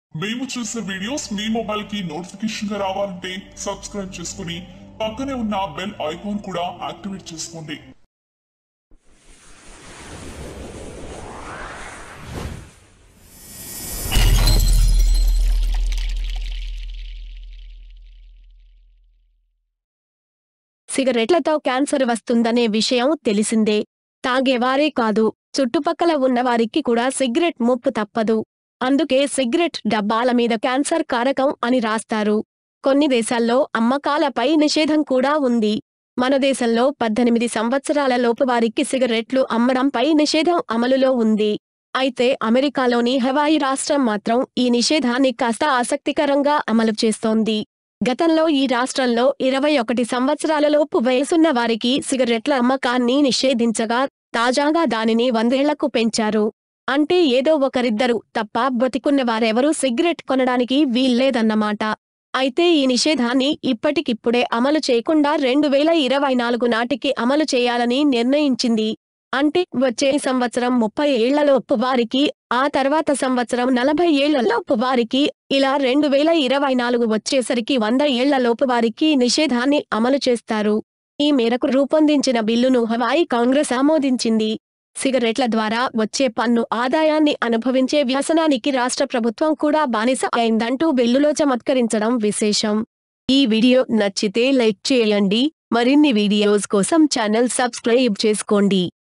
మేము చేసే వీడియోస్ మీ మొబైల్ కి నోటిఫికేషన్ గా రావాలంటే సబ్స్క్రైబ్ చేసుకుని పక్కనే ఉన్న బెల్ ఐకాన్ కూడా యాక్టివేట్ చేసుకోండి సిగరెట్లతో క్యాన్సర్ వస్తుందనే విషయం తెలిసిందే తాగేవారే కాదు చుట్టుపక్కల ఉన్నవారికి కూడా సిగరెట్ ముప్పు తప్పదు అందుకే సిగరెట్ డబ్బాల మీద క్యాన్సర్ కారకం అని రాస్తారు కొన్ని దేశాల్లో అమ్మకాలపై నిషేధం కూడా ఉంది మన దేశంలో పద్దెనిమిది సంవత్సరాల లోపు వారికి సిగరెట్లు అమ్మడంపై నిషేధం అమలులో ఉంది అయితే అమెరికాలోని హవాయి రాష్ట్రం మాత్రం ఈ నిషేధాన్ని కాస్త ఆసక్తికరంగా అమలు చేస్తోంది గతంలో ఈ రాష్ట్రంలో ఇరవై ఒకటి సంవత్సరాలలోపు వయసున్న వారికి సిగరెట్ల అమ్మకాన్ని నిషేధించగా తాజాగా దానిని వందేళ్లకు పెంచారు అంటే ఏదో ఒకరిద్దరు తప్ప బతికున్న వారెవరూ సిగరెట్ కొనడానికి వీల్లేదన్నమాట అయితే ఈ నిషేధాన్ని ఇప్పటికిప్పుడే అమలు చేయకుండా రెండు వేల ఇరవై నాలుగు నాటికి అమలు చేయాలని నిర్ణయించింది అంటే వచ్చే సంవత్సరం ముప్పై ఏళ్లలోపు వారికి ఆ తర్వాత సంవత్సరం నలభై ఏళ్లలోపు వారికి ఇలా రెండు వేల ఇరవై నాలుగు వచ్చేసరికి వంద ఏళ్లలోపు వారికి నిషేధాన్ని అమలు చేస్తారు ఈ మేరకు రూపొందించిన బిల్లును హవాయి కాంగ్రెస్ ఆమోదించింది సిగరెట్ల ద్వారా వచ్చే పన్ను ఆదాయాన్ని అనుభవించే వ్యసనానికి రాష్ట్ర ప్రభుత్వం కూడా బానిస అయిందంటూ బిల్లులో చమత్కరించడం విశేషం ఈ వీడియో నచ్చితే లైక్ చేయండి మరిన్ని వీడియోస్ కోసం ఛానల్ సబ్స్క్రైబ్ చేసుకోండి